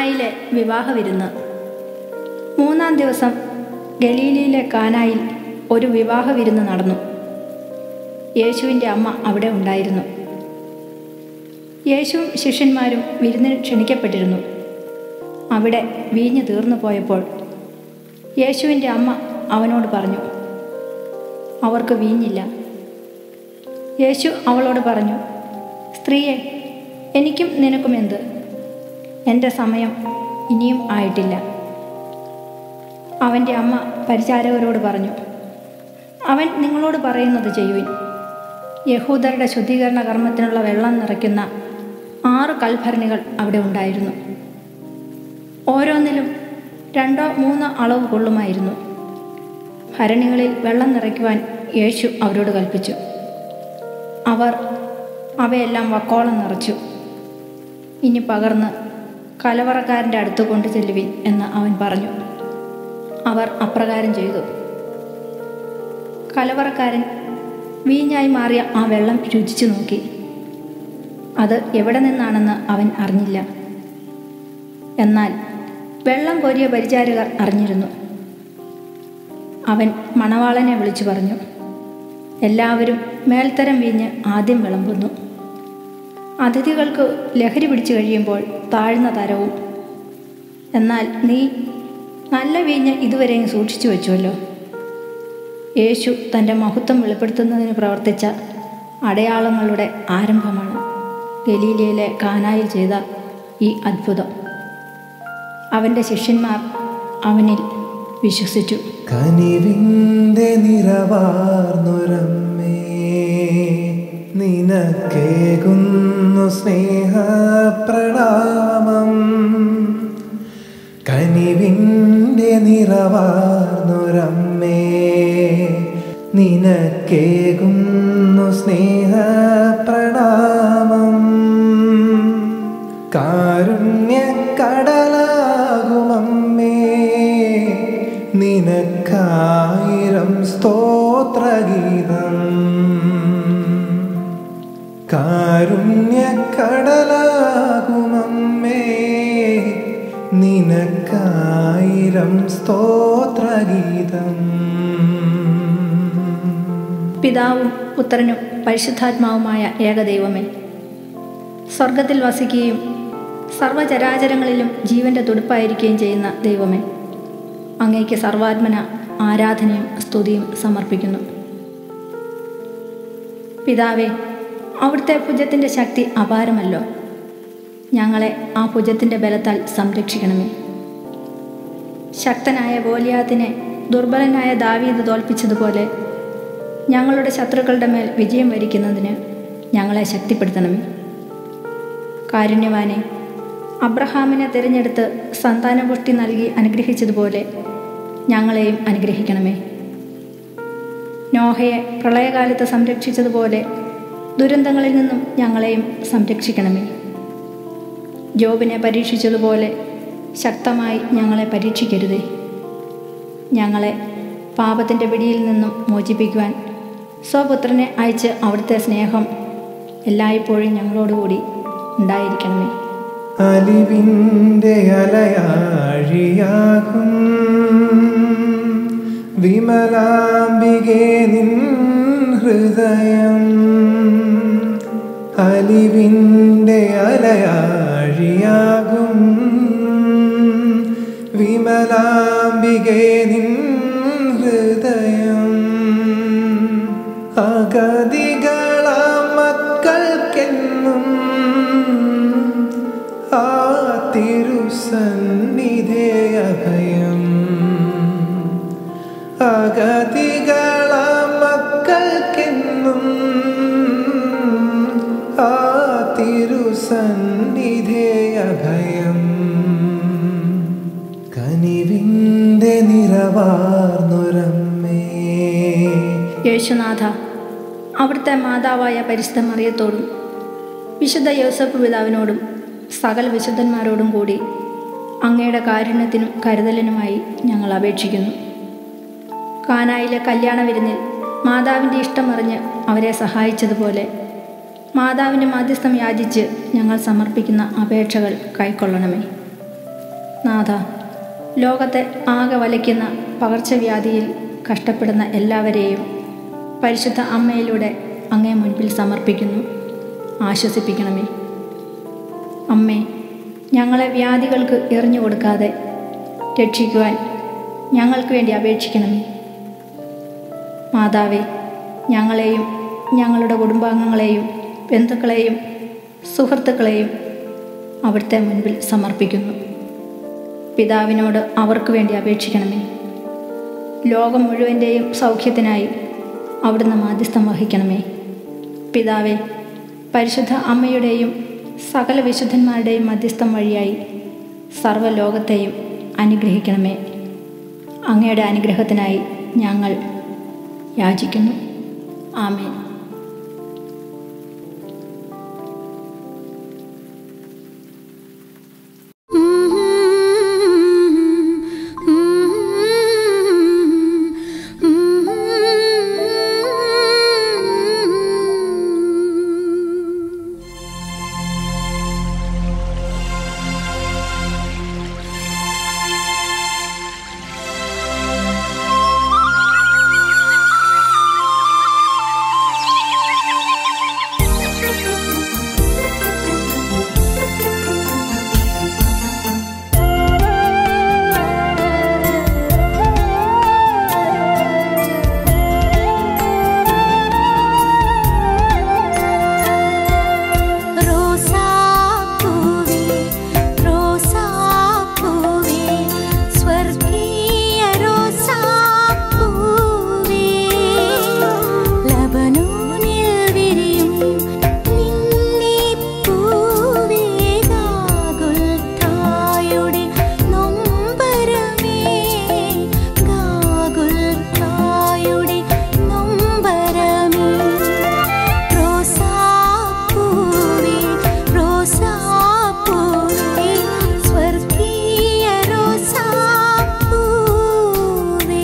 കാനായിലെ വിവാഹ വിരുന്ന് മൂന്നാം ദിവസം ഗലീലിയിലെ കാനായിൽ ഒരു വിവാഹ വിരുന്ന് നടന്നു യേശുവിൻ്റെ അമ്മ അവിടെ ഉണ്ടായിരുന്നു യേശുവും ശിഷ്യന്മാരും വിരുന്നിന് ക്ഷണിക്കപ്പെട്ടിരുന്നു അവിടെ വീഞ്ഞ് തീർന്നു പോയപ്പോൾ യേശുവിൻ്റെ അമ്മ അവനോട് പറഞ്ഞു അവർക്ക് വീഞ്ഞില്ല യേശു അവളോട് പറഞ്ഞു സ്ത്രീയെ എനിക്കും നിനക്കും എന്ത് എൻ്റെ സമയം ഇനിയും ആയിട്ടില്ല അവൻ്റെ അമ്മ പരിചാരകരോട് പറഞ്ഞു അവൻ നിങ്ങളോട് പറയുന്നത് ചെയ്യുവിൻ യഹൂദരുടെ ശുദ്ധീകരണ കർമ്മത്തിനുള്ള വെള്ളം നിറയ്ക്കുന്ന ആറ് കൽഭരണികൾ അവിടെ ഉണ്ടായിരുന്നു ഓരോന്നിലും രണ്ടോ മൂന്നോ അളവ് കൊള്ളുമായിരുന്നു ഭരണികളിൽ വെള്ളം നിറയ്ക്കുവാൻ യേശു അവരോട് കൽപ്പിച്ചു അവർ അവയെല്ലാം വക്കോളം നിറച്ചു ഇനി പകർന്ന് കലവറക്കാരൻ്റെ അടുത്ത് കൊണ്ടു ചെല്ലുവിൻ എന്ന് അവൻ പറഞ്ഞു അവർ അപ്രകാരം ചെയ്തു കലവറക്കാരൻ വീഞ്ഞായി മാറിയ ആ വെള്ളം രുചിച്ചു നോക്കി അത് എവിടെ നിന്നാണെന്ന് അവൻ അറിഞ്ഞില്ല എന്നാൽ വെള്ളം കോരിയ പരിചാരകർ അറിഞ്ഞിരുന്നു അവൻ മണവാളനെ വിളിച്ചു പറഞ്ഞു എല്ലാവരും മേൽത്തരം വീഞ്ഞ് ആദ്യം വിളമ്പുന്നു അതിഥികൾക്ക് ലഹരി പിടിച്ചു കഴിയുമ്പോൾ താഴ്ന്ന തരവും എന്നാൽ നീ നല്ല വീഞ്ഞ് ഇതുവരെയും സൂക്ഷിച്ചു വെച്ചുവല്ലോ യേശു തൻ്റെ മഹത്വം വെളിപ്പെടുത്തുന്നതിന് പ്രവർത്തിച്ച അടയാളങ്ങളുടെ ആരംഭമാണ് ഗലീലയിലെ കാനായിൽ ചെയ്ത ഈ അത്ഭുതം അവൻ്റെ ശിഷ്യന്മാർ അവനിൽ വിശ്വസിച്ചു കനിവിന്റെ നിറവാർന്നൊരമ്മേ നിനക്കേകുന്നു സ്നേഹപ്രണാമം കനിവിന്റെ നിറവാർന്നൊരമ്മേ നിനക്കേകുന്നു സ്നേഹപ്രണാമം കാരുണ്യക്കടലാകുമമ്മേ നിനക്കായിരം സ്തോത്രഗീതം കാരുണ്യക്കടലാകുമമ്മേ നിനക്കായിരം സ്തോത്രഗീതം പിതാവും പുത്രനും പരിശുദ്ധാത്മാവുമായ ഏകദൈവമേ സ്വർഗത്തിൽ വസിക്കുകയും സർവചരാചരങ്ങളിലും ജീവന്റെ തുടുപ്പായിരിക്കുകയും ചെയ്യുന്ന ദൈവമേ അങ്ങേക്ക് സർവാത്മന ആരാധനയും സ്തുതിയും സമർപ്പിക്കുന്നു പിതാവേ അവിടുത്തെ ഭുജത്തിൻ്റെ ശക്തി അപാരമല്ലോ ഞങ്ങളെ ആ ഭുജത്തിൻ്റെ ബലത്താൽ സംരക്ഷിക്കണമേ ശക്തനായ ഗോലിയാത്തിനെ ദുർബലനായ ദാവീദ് തോൽപ്പിച്ചതുപോലെ ഞങ്ങളുടെ ശത്രുക്കളുടെ മേൽ വിജയം വരിക്കുന്നതിന് ഞങ്ങളെ ശക്തിപ്പെടുത്തണമേ കാരുണ്യവാനെ അബ്രഹാമിനെ തിരഞ്ഞെടുത്ത് സന്താനപുഷ്ടി നൽകി അനുഗ്രഹിച്ചതുപോലെ ഞങ്ങളെയും അനുഗ്രഹിക്കണമേ നോഹയെ പ്രളയകാലത്ത് സംരക്ഷിച്ചതുപോലെ ദുരന്തങ്ങളിൽ നിന്നും ഞങ്ങളെയും സംരക്ഷിക്കണമേ ജോബിനെ പരീക്ഷിച്ചതുപോലെ ശക്തമായി ഞങ്ങളെ പരീക്ഷിക്കരുതേ ഞങ്ങളെ പാപത്തിൻ്റെ പിടിയിൽ നിന്നും മോചിപ്പിക്കുവാൻ സ്വപുത്രനെ അയച്ച് അവിടുത്തെ സ്നേഹം എല്ലായ്പ്പോഴും ഞങ്ങളോടുകൂടി ഉണ്ടായിരിക്കണമേ അലിവിൻ്റെ അലയാഴിയാകും വിമലാംബികേ നിൻ ഹൃദയം അലിവിൻ്റെ അലയാഴിയാകും വിമലാംബികേ നിൻ ഹൃദയം അഗതികള മക്കൾക്കെന്നും ആ തിരുസന്നിധേ അഭയം അഗതികള മക്കൾക്കെന്നും ആ തിരുസന്നിധേ അഭയം കനിവിൻ്റെ നിറവാർന്നൊരമ്മേ യേശുനാഥ അവിടുത്തെ മാതാവായ പരിശുദ്ധ മറിയത്തോടും വിശുദ്ധ യോസഫ് പിതാവിനോടും സകല വിശുദ്ധന്മാരോടും കൂടി അങ്ങയുടെ കാരുണ്യത്തിനും കരുതലിനുമായി ഞങ്ങൾ അപേക്ഷിക്കുന്നു കാനായിലെ കല്യാണ വിരുന്നിൽ മാതാവിൻ്റെ ഇഷ്ടമറിഞ്ഞ് അവരെ സഹായിച്ചതുപോലെ മാതാവിൻ്റെ മധ്യസ്ഥം യാചിച്ച് ഞങ്ങൾ സമർപ്പിക്കുന്ന അപേക്ഷകൾ കൈക്കൊള്ളണമേ നാഥ ലോകത്തെ ആകെ വലയ്ക്കുന്ന പകർച്ചവ്യാധിയിൽ കഷ്ടപ്പെടുന്ന എല്ലാവരെയും പരിശുദ്ധ അമ്മയിലൂടെ അങ്ങേ മുൻപിൽ സമർപ്പിക്കുന്നു ആശ്വസിപ്പിക്കണമേ അമ്മേ ഞങ്ങളെ വ്യാധികൾക്ക് എറിഞ്ഞു കൊടുക്കാതെ രക്ഷിക്കുവാൻ ഞങ്ങൾക്ക് വേണ്ടി അപേക്ഷിക്കണമേ മാതാവേ ഞങ്ങളെയും ഞങ്ങളുടെ കുടുംബാംഗങ്ങളെയും ബന്ധുക്കളെയും സുഹൃത്തുക്കളെയും അവിടുത്തെ മുൻപിൽ സമർപ്പിക്കുന്നു പിതാവിനോട് അവർക്ക് വേണ്ടി അപേക്ഷിക്കണമേ ലോകം മുഴുവൻ്റെയും സൗഖ്യത്തിനായി അവിടുന്ന് മാധ്യസ്ഥം വഹിക്കണമേ പിതാവെ പരിശുദ്ധ അമ്മയുടെയും സകല വിശുദ്ധന്മാരുടെയും മധ്യസ്ഥം വഴിയായി സർവ്വലോകത്തെയും അനുഗ്രഹിക്കണമേ അങ്ങയുടെ അനുഗ്രഹത്തിനായി ഞങ്ങൾ യാചിക്കുന്നു ആമേൻ റോസാപ്പൂവേ റോസാപ്പൂവേ സ്വർഗീയ റോസാപ്പൂവേ ലബനോനിൽ വിരിയും നിന്നിപ്പൂവേ ഗാഗുൽത്തായുടെ നൊമ്പരമേ ഗാഗുൽത്തായുടെ നൊമ്പരമേ റോസാപ്പൂവേ റോസാപ്പൂവേ സ്വർഗീയ റോസാപ്പൂവേ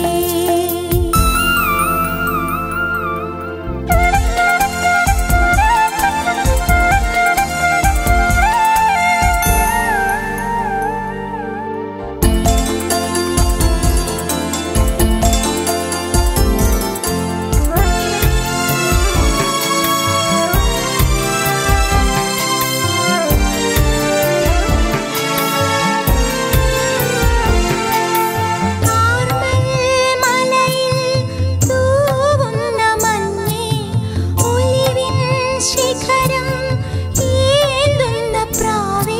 മലയിൽ തൂവുന്ന മഞ്ഞേ ഒലിവിൻ ശിഖരം ഏന്തുന്ന പ്രാവേ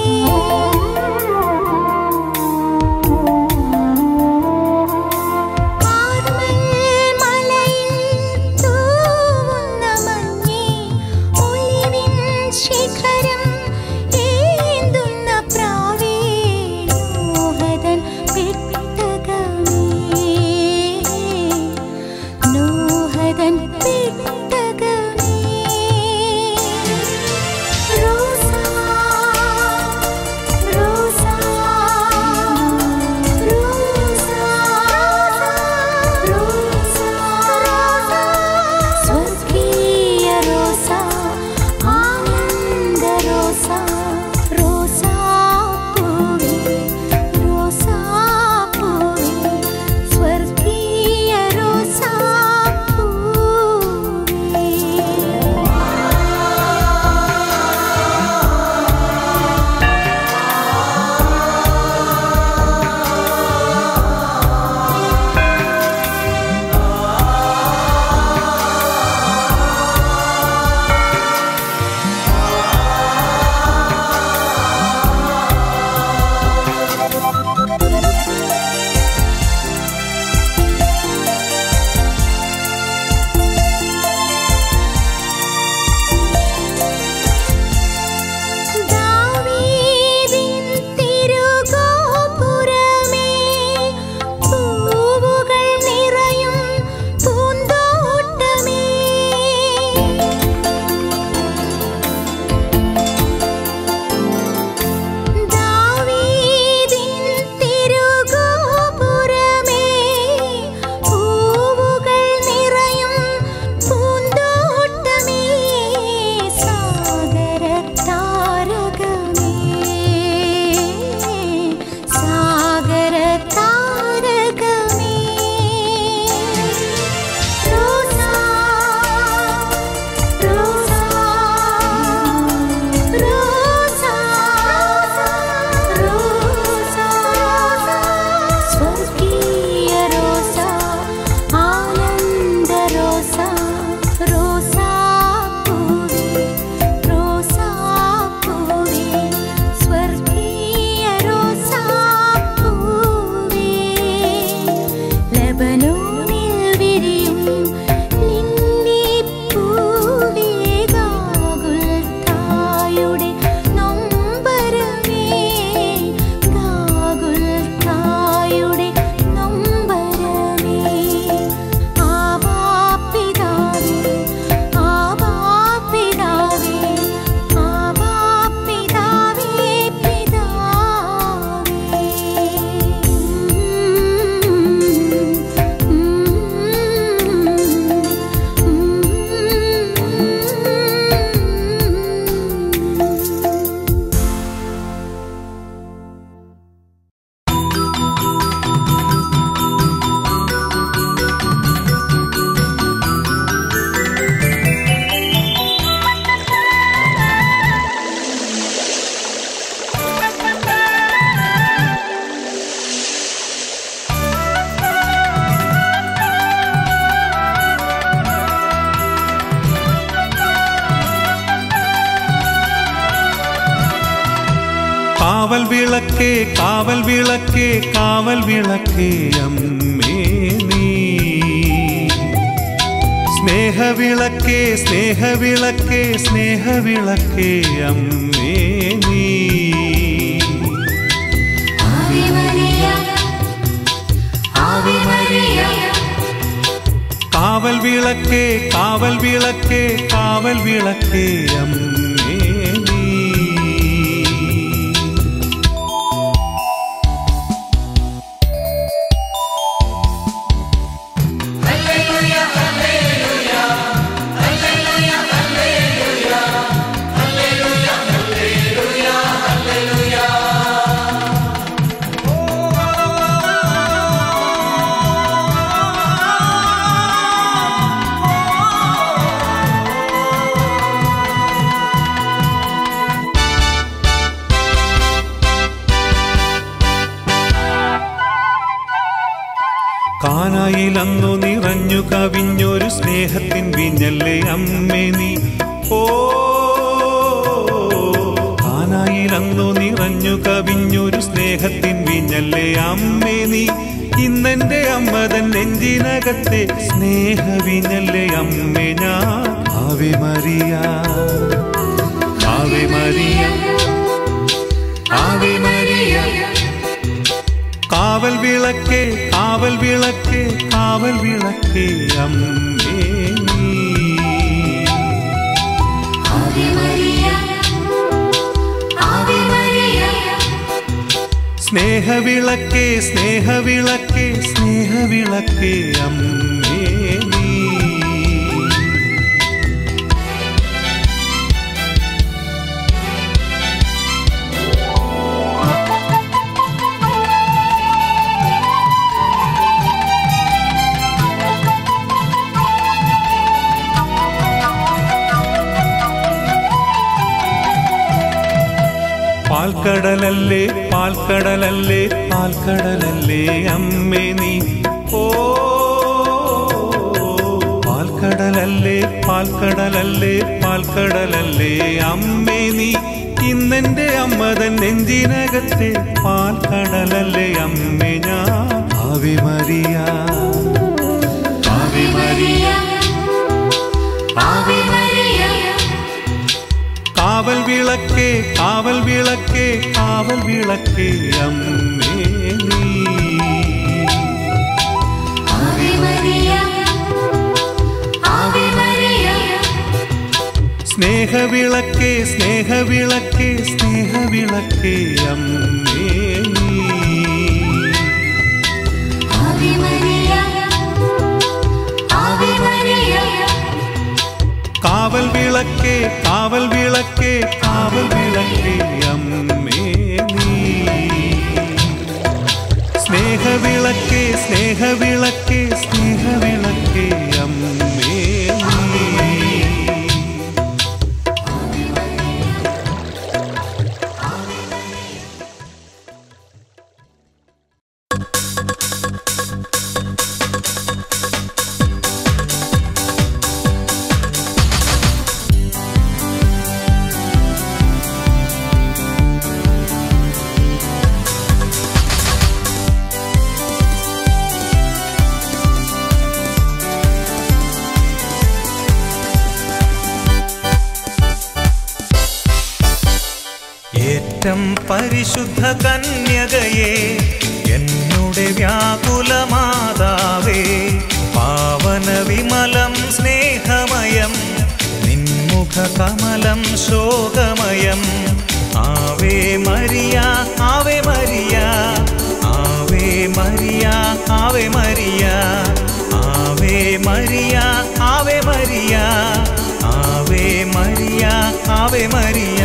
മലയിൽ തൂവുന്ന മഞ്ഞേ ഒലിവിൻ ശിഖരം ഏന്തുന്ന പ്രാവേ മോഹതൻ പെട്ടകമേ നോഹതൻ പെട്ടകമേ റോസാ റോസാ റോസാ റോസാ സ്വർഗീയ റോസാ ആനന്ദ റോസാ റോസാ പൂവേ റോസാ പൂവേ സ്വർഗീയ റോസാ പൂവേ കാവൽ വിളക്കേ കാവൽ വിളക്കേ കാവൽ വിളക്കേ അമ്മേ നീ സ്നേഹവിളക്കേ സ്നേഹവിളക്കേ സ്നേഹവിളക്കേ അമ്മേ നീ Ave Maria, Ave Maria, കാവൽ വിളക്കേ കാവൽ വിളക്കേ കാവൽ വിളക്കേ അമ്മേ നീ കാനായിലന്നു നിറഞ്ഞു കവിഞ്ഞൊരു സ്നേഹത്തിൻ വിഞ്ഞല്ലേ അമ്മേ നീ ഓ കാനായിലന്നു നിറഞ്ഞു കവിഞ്ഞൊരു സ്നേഹത്തിൻ വിഞ്ഞല്ലേ അമ്മേ നീ ഇന്നെന്റെ അമ്മതൻ നെഞ്ചിനകത്തെ സ്നേഹവിഞ്ഞല്ലേ അമ്മേ ഞാൻ ആവെ മറിയ ആവെ മറിയ ആവെ മറിയ കാവൽ വിളക്കേ കാവൽ വിളക്കേ കാവൽ വിളക്കേ അമ്മേ നീ Ave Maria, Ave Maria, സ്നേഹവിളക്കേ സ്നേഹവിളക്കേ സ്നേഹവിളക്കേ അമ്മേ നീ പാൽക്കടലല്ലേ പാൽക്കടലല്ലേ പാൽക്കടലല്ലേ അമ്മേ നീ ഓ പാൽക്കടലല്ലേ പാൽക്കടലല്ലേ പാൽക്കടലല്ലേ അമ്മേ നീ ഇന്നെന്റെ അമ്മതൻ നെഞ്ചിനകത്തെ പാൽക്കടലല്ലേ അമ്മേ ഞാൻ ആവി മറിയ ആവി മറിയ Ave Maria, കാവൽ വിളക്കേ കാവൽ വിളക്കേ കാവൽ വിളക്കേ അമ്മേ നീ Ave Maria, Ave Maria, സ്നേഹവിളക്കേ സ്നേഹവിളക്കേ സ്നേഹവിളക്കേ അമ്മേ നീ Ave Maria, Ave Maria, കാവൽ വിളക്കേ കാവൽ വിളക്കേ കാവൽ വിളക്കേ അമ്മേ നീ സ്നേഹവിളക്കേ സ്നേഹവിളക്കേ സ്നേഹവിളക്കേ അമ്മേ നീ ഏറ്റം പരിശുദ്ധ കന്യകയെ എന്നുടെ വ്യാകുലമാതാവേ പാവന വിമലം സ്നേഹമയം നിൻമുഖ കമലം ശോകമയം ആവേ മരിയ ആവേ മരിയ ആവേ മരിയ ആവേ മരിയ ആവേ മരിയ ആവേ മരിയ ആവേ മരിയ ആവേ മരിയ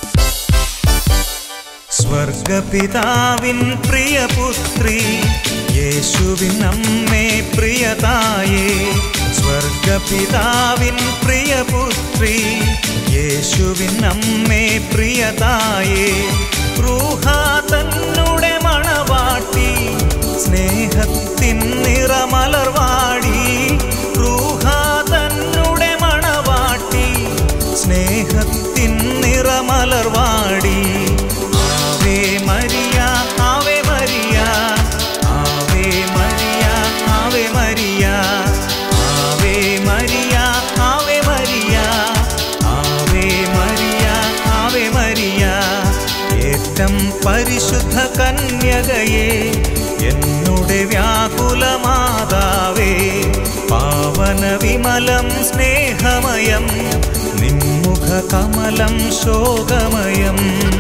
സ്വർഗപിതാവിൻ പ്രിയപുത്രി യേശുവിൻ അമ്മേ പ്രിയതായേ സ്വർഗപിതാവിൻ പ്രിയപുത്രി യേശുവിൻ അമ്മേ പ്രിയതായേ റൂഹ തന്നുടെ മണവാട്ടി സ്നേഹത്തിൻ നിറമലർവാടി റൂഹ തന്നുടെ മണവാട്ടി സ്നേഹത്തിൻ നിറമലർവാടി ആവേ മരിയ ആവേ മരിയ ആവേ മരിയ ആവേ മരിയ ആവേ മരിയ ആവേ മരിയ ആവേ മരിയ ആവേ മരിയ ഏറ്റം പരിശുദ്ധ കന്യകയെ എന്നുടെ വ്യാകുല മാതാവേ പാവന വിമലം സ്നേഹമയം നിൻമുഖ കമലം ശോകമയം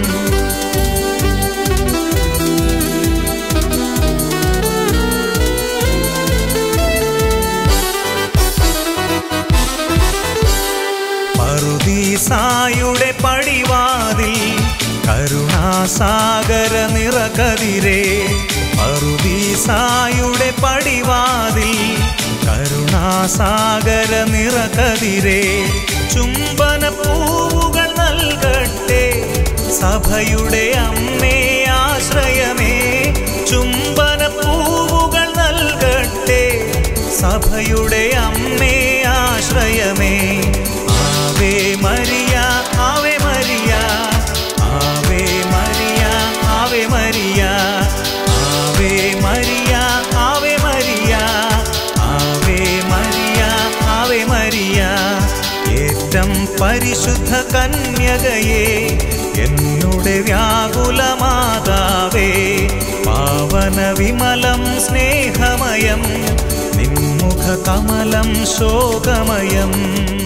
പറുദീസായുടെ പടിവാതിൽ കരുണാസാഗര നിറകതിരേ പറുദീസായുടെ പടിവാതിൽ കരുണാസാഗര നിറകതിരേ ചുംബന പൂവുകൾ നൽകട്ടെ സഭയുടെ അമ്മേ ആശ്രയമേ ചുംബന പൂവുകൾ നൽകട്ടെ സഭയുടെ അമ്മേ ആശ്രയമേ ആവേ മരിയ ആവേ മരിയ ആവേ മരിയ ആവേ മരിയ ആവേ മരിയ ആവേ മരിയ ആവേ മരിയ ആവേ മരിയ ഏറ്റം പരിശുദ്ധ കന്യകയെ എന്നുടെ വ്യാകുല മാതാവേ പാവന വിമലം സ്നേഹമയം നിൻമുഖ കമലം ശോകമയം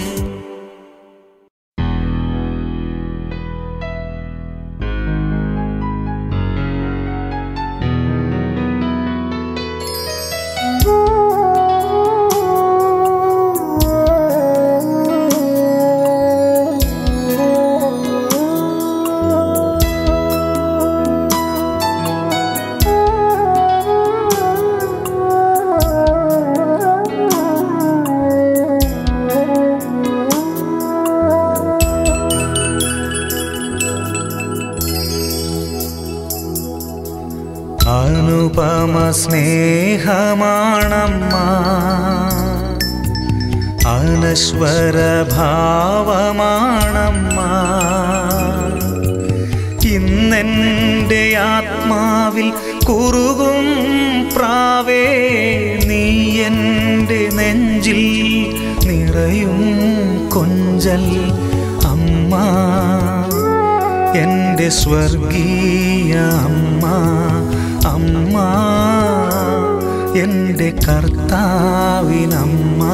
അനുപമ സ്നേഹമാണമ്മ അനശ്വര ഭാവമാണമ്മ ഇന്നെൻ്റെ ആത്മാവിൽ കുറുകും പ്രാവേ നീ എൻ്റെ നെഞ്ചിൽ നിറയും കൊഞ്ചൽ അമ്മ എൻ്റെ സ്വർഗീയ അമ്മ അമ്മ എൻ്റെ കർത്താവിനമ്മ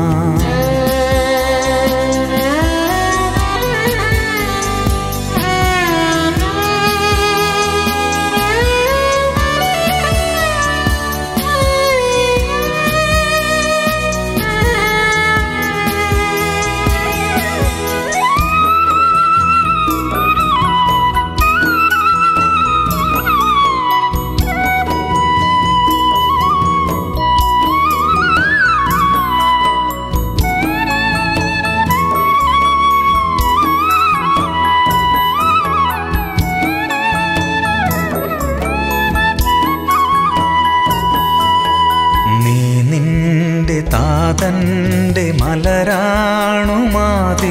നീ നിന്റെ താതന്റെ മലരാണു മാതേ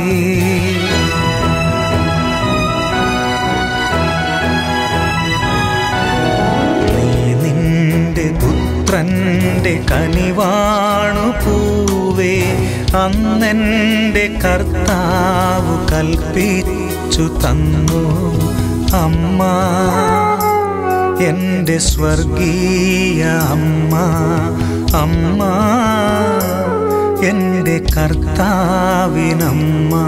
നീ നിന്റെ പുത്രന്റെ കനിവാണു പൂവേ അന്നെൻ്റെ കർത്താവ് കൽപ്പിച്ചു തന്നു അമ്മ എൻ്റെ സ്വർഗീയ അമ്മ അമ്മ എൻ്റെ കർത്താവിനമ്മ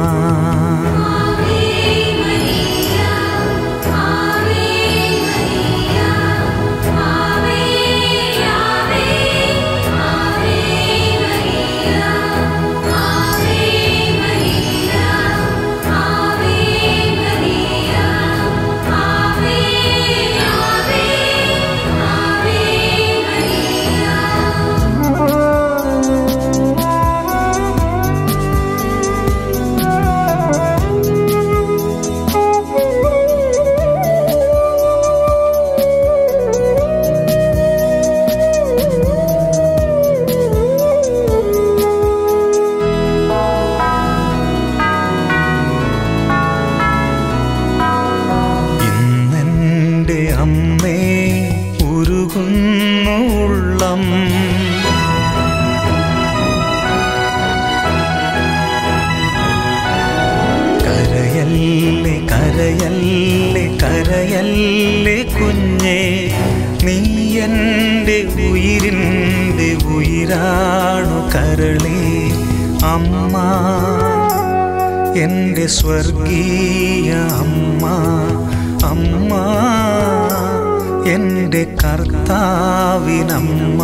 Ave Maria, Ave Maria, Ave Maria. അമ്മേ ഉരുകുന്നു ഉള്ളം കരയല്ലേ കരയല്ലേ കരയല്ലേ കുഞ്ഞേ നീ എൻ്റെ ഉയിരിൻ്റെ ഉയിരാണു കരളേ അമ്മ എൻ്റെ സ്വർഗീയ അമ്മ അമ്മ എൻ്റെ കർത്താവിനമ്മ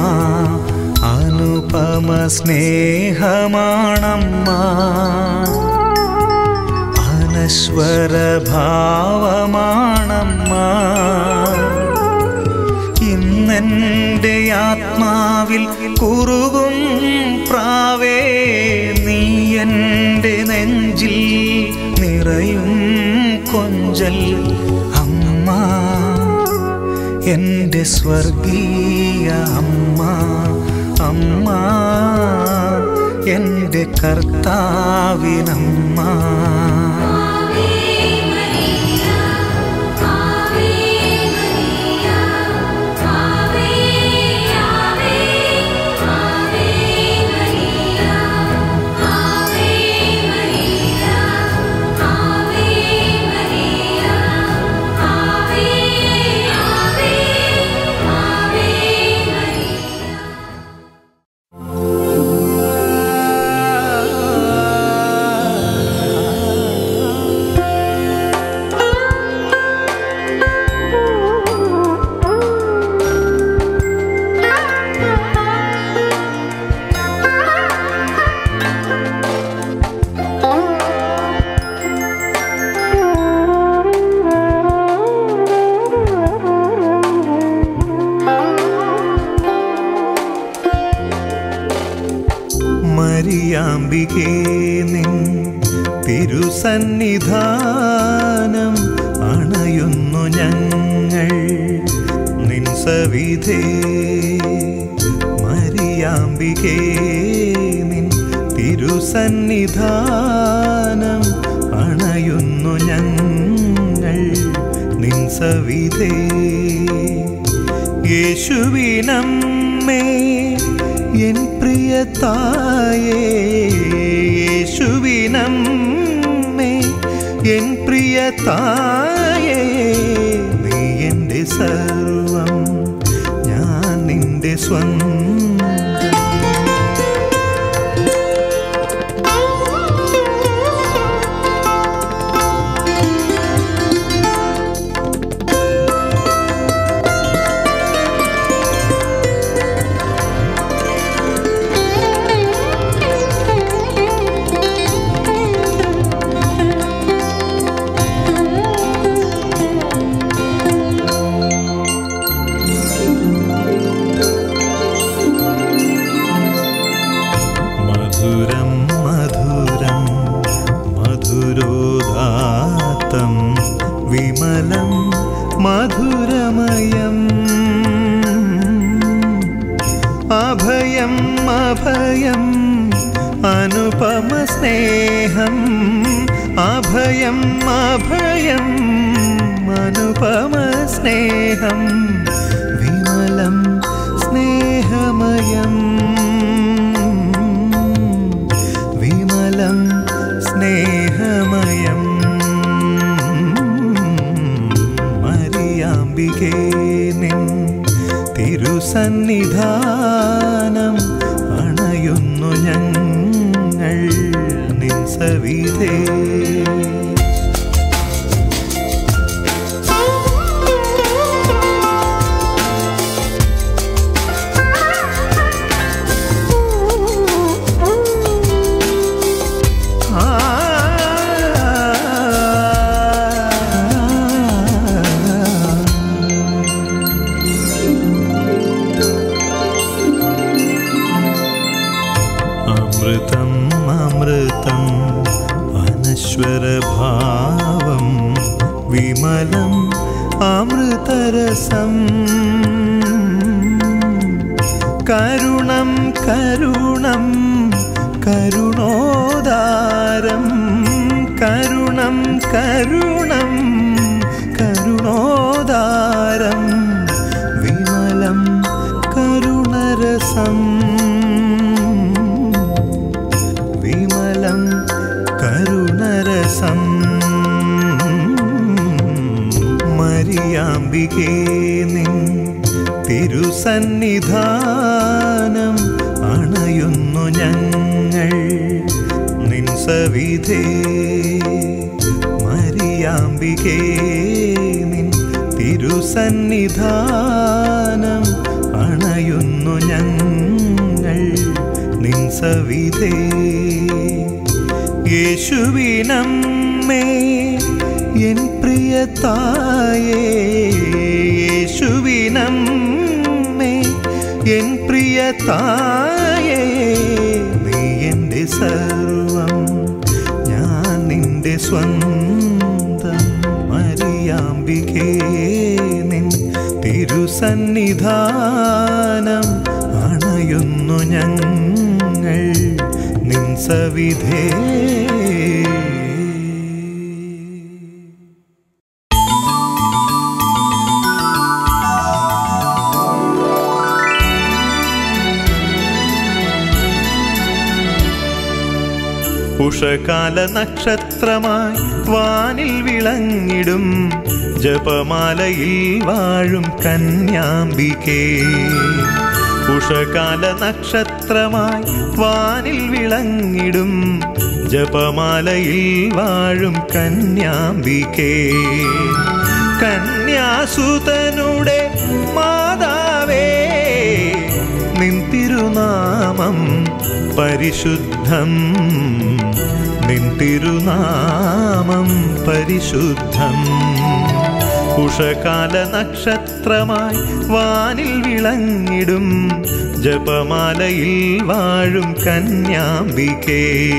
അനുപമ സ്നേഹമാണമ്മ അനശ്വര ഭാവമാണമ്മ ഇന്നെൻ്റെ ആത്മാവിൽ കുറുകും പ്രാവേ നീ എൻ്റെ നെഞ്ചിൽ നിറയും കൊഞ്ചൽ അമ്മ എൻ്റെ സ്വർഗീയ അമ്മ അമ്മ എൻ്റെ കർത്താവിനമ്മ മരിയാമ്പികേ നിൻ തിരുസന്നിധാനം അണയുന്നു ഞങ്ങൾ നിൻ സവിധേ മരിയാമ്പികേ നിൻ തിരുസന്നിധാനം അണയുന്നു ഞങ്ങൾ നിൻ സവിധേ യേശുവിനമ്മേ എൻ പ്രിയ തായേ യേശുവിനമ്മേ എൻ പ്രിയ തായേ നീ എൻ്റെ സർവം ഞാൻ നിന്റെ സ്വന്തം മധുരം മധുരം മധുരോദാത്തം വിമലം മധുരമയം അഭയം അഭയം അനുപമ സ്നേഹം അഭയം അഭയം അനുപമ സ്നേഹം വിമലം സ്നേഹമയം വിമലം സ്നേഹമയം മരിയാമ്പികേ നിൻ തിരുസന്നിധാനം അണയുന്നു ഞങ്ങൾ നിൻ സവിധേ അമൃതം അമൃതം അനശ്വരഭാവം വിമലം അമൃതരസം കരുണം കരുണം കരുണോദാരം കരുണം കരുണം കരുണോദാരം മരിയാമ്പികേ നിൻ തിരുസന്നിധാനം അണയുന്നു ഞങ്ങൾ നിൻ സവിധേ മരിയാമ്പികേ നിൻ തിരുസന്നിധാനം അണയുന്നു ഞങ്ങൾ നിൻ സവിധേ യേശുവിനമ്മേ എൻ പ്രിയ തായേ യേശുവിനമ്മേ എൻ പ്രിയ തായേ നീ എൻ്റെ സർവം ഞാൻ നിന്റെ സ്വന്തം മരിയാമ്പികേ നിൻ തിരുസന്നിധാനം അണയുന്നു ഞങ്ങൾ നിൻ സവിധേ ഉഷകാല നക്ഷത്രമായി വാനിൽ വിളങ്ങിടും ജപമാലയിൽ വാഴും കന്യാംബികേ ഉഷകാല നക്ഷത്രമായി വാനിൽ വിളങ്ങിടും ജപമാലയിൽ വാഴും കന്യാംബികേ കന്യാസുതനുടെ മാതാവേ നിൻ തിരുനാമം പരിശുദ്ധം നിൻ തിരുനാമം പരിശുദ്ധം ഉഷകാല നക്ഷത്രമായി വാനിൽ വിളങ്ങിടും ജപമാലയിൽ വാഴും കന്യാംബികേ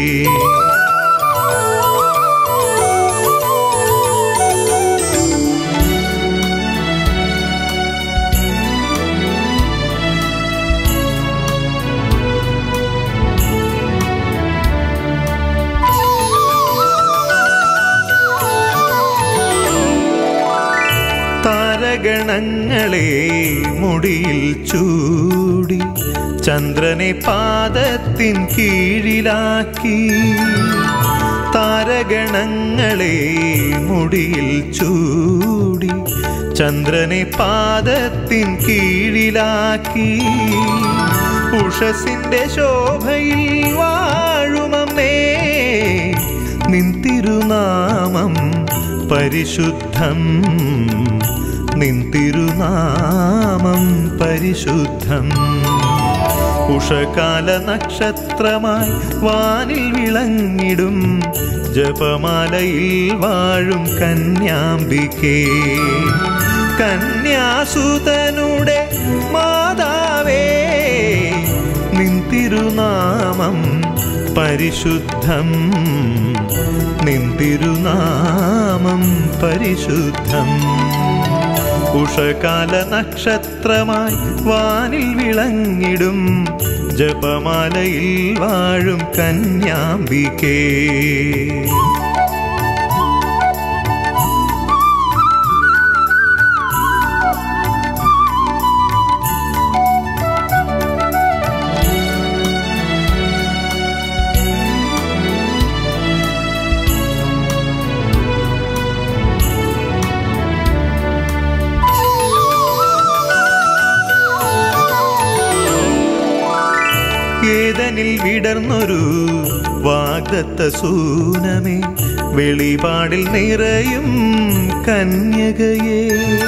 താരഗണങ്ങളെ മുടിയിൽ ചൂടി ചന്ദ്രനെ പാദത്തിൻ കീഴിലാക്കി താരഗണങ്ങളെ മുടിയിൽ ചൂടി ചന്ദ്രനെ പാദത്തിൻ കീഴിലാക്കി ഉഷസിന്റെ ശോഭയിൽ വാഴുമമ്മേ നിൻ തിരുനാമം പരിശുദ്ധം നിൻ തിരുനാമം പരിശുദ്ധം ഉഷകാല നക്ഷത്രമായി വാനിൽ വിളങ്ങിടും ജപമാലയിൽ വാഴും കന്യാംബികേ കന്യാസുതനുടെ മാതാവേ നിൻ തിരുനാമം പരിശുദ്ധം നിൻ തിരുനാമം പരിശുദ്ധം ഉഷകാല നക്ഷത്രമായി വാനിൽ വിളങ്ങിടും ജപമാലയിൽ വാഴും കന്യാംബികേ ഏതനിൽ വിടർന്നൊരു വാഗ്ദത്ത സൂനമേ വെളിപാടിൽ നിറയും കന്യകയേ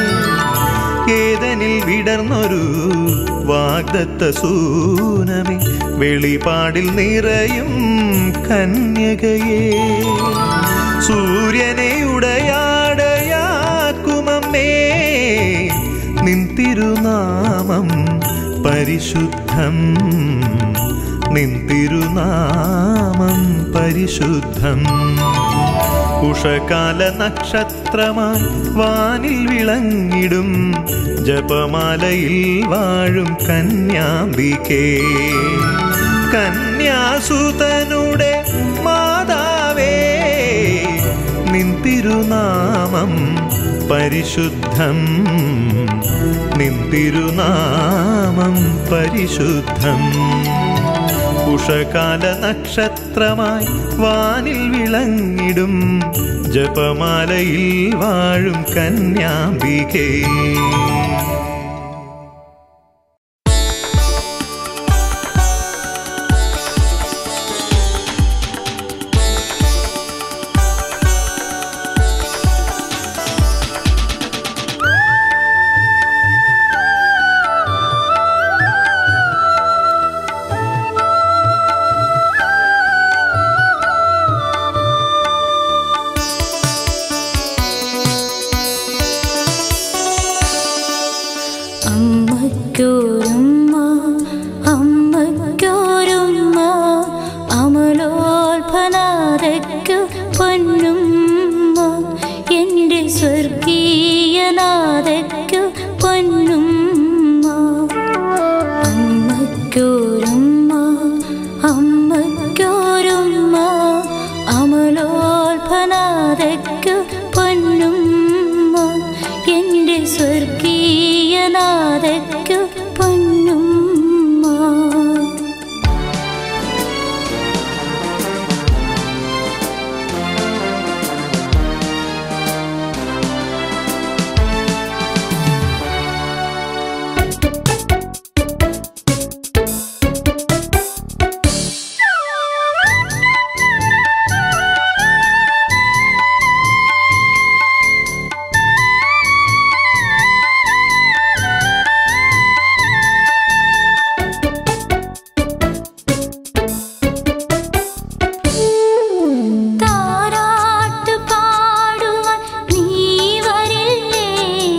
ഏതനിൽ വിടർന്നൊരു വാഗ്ദത്ത സൂനമേ വെളിപാടിൽ നിറയും കന്യകയേ സൂര്യനെ ഉടയാടയാക്കുമമ്മേ നിൻ തിരുനാമം പരിശുദ്ധം നിൻ തിരുനാമം പരിശുദ്ധം ഉഷകാല നക്ഷത്രമായി വാനിൽ വിളങ്ങിടും ജപമാലയിൽ വാഴും കന്യാംബികേ കന്യാസുതനുടെ മാതാവേ നിൻ തിരുനാമം പരിശുദ്ധം നിൻ തിരുനാമം പരിശുദ്ധം ഉഷകാല നക്ഷത്രമായി വാനിൽ വിളങ്ങിടും ജപമാലയിൽ വാഴും കന്യാംബികേ അമ്മയ്ക്കൊരുമ്മ അമ്മയ്ക്കൊരുമ്മ അമലോത്ഭനാഥയ്ക്കു പൊന്നുമ്മ എൻ്റെ സ്വർഗീയനാഥയ്ക്കു പൊന്നുമ്മ അമ്മയ്ക്കൊരുമ്മ അമ്മയ്ക്കൊരുമ്മ അമലോത്ഭനാഥയ്ക്കു പൊന്നുമ്മ എൻ്റെ സ്വർഗീയനാഥയ്ക്കു പൊന്നുമ്മ താരാട്ട് പാടുവാൻ നീ വരില്ലേ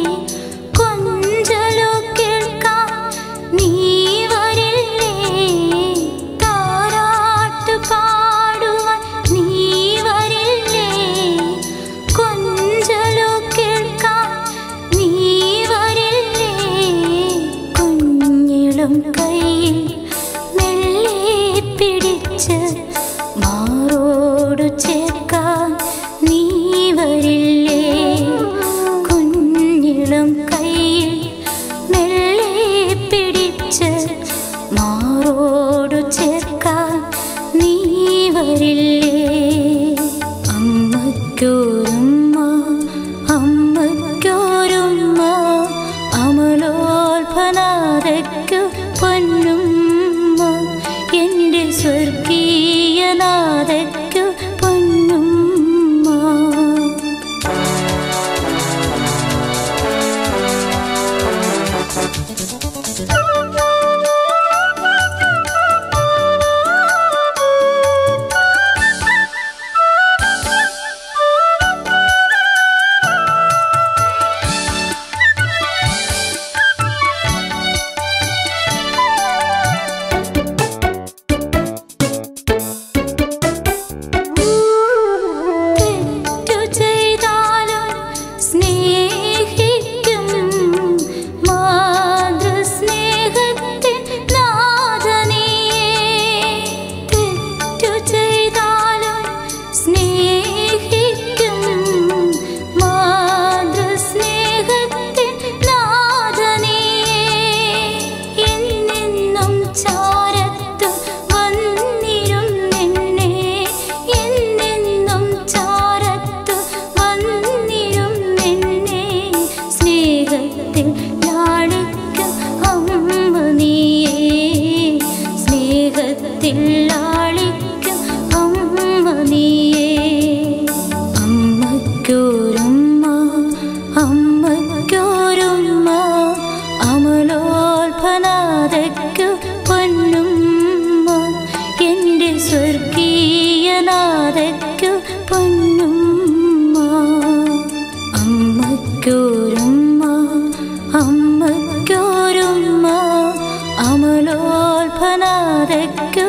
കൊഞ്ചലോ കേൾക്കാൻ നീ വരില്ലേ താരാട്ട് പാടുവാൻ നീ വരില്ലേ കൊഞ്ചലോ കേൾക്കാൻ നീ വരില്ലേ കുഞ്ഞിളം കയ്യിൽ മെല്ലെ പിടിച്ച് മാറോടു ചേർക്കാൻ നീ വരില്ലേ കുഞ്ഞിളം കയ്യിൽ മെല്ലെ പിടിച്ച് മാറോടു ചേർക്കാൻ നീ വരില്ലേ അമ്മയ്ക്കൊരുമ്മ അമ്മയ്ക്കൊരുമ്മ അമലോത്ഭനാഥയ്ക്കു പൊന്നുമ്മ എൻ്റെ സ്വർഗീയനാഥയ്ക്കു പൊന്നുമ്മ തെറ്റു ചെയ്താലും സ്നേഹിക്കും മാതൃസ്നേഹത്തിൻ നാഥനിയേ തെറ്റു ചെയ്താലും സ്നേഹിക്കും മാതൃസ്നേഹത്തിൻ നാഥനിയേ എന്നെന്നും ചാരത്തു വന്നിരുന്നെന്നെ എന്നെന്നും ചാരത്തു വന്നിരുന്നെന്നെ സ്നേഹത്തിൽ ലാളിക്കും അമ്മ നീയേ സ്നേഹത്തിൽ ലാളിക്കും അമ്മ നീയേ അമ്മയ്ക്കൊരുമ്മ അമ്മയ്ക്കൊരുമ്മ അമലോത്ഭനാഥയ്ക്കു പൊന്നുമ്മ എൻ്റെ സ്വർഗീയനാഥയ്ക്കു പൊന്നുമ്മ അമ്മയ്ക്കൊരുമ്മ അമ്മയ്ക്കൊരുമ്മ അമലോത്ഭനാഥയ്ക്കു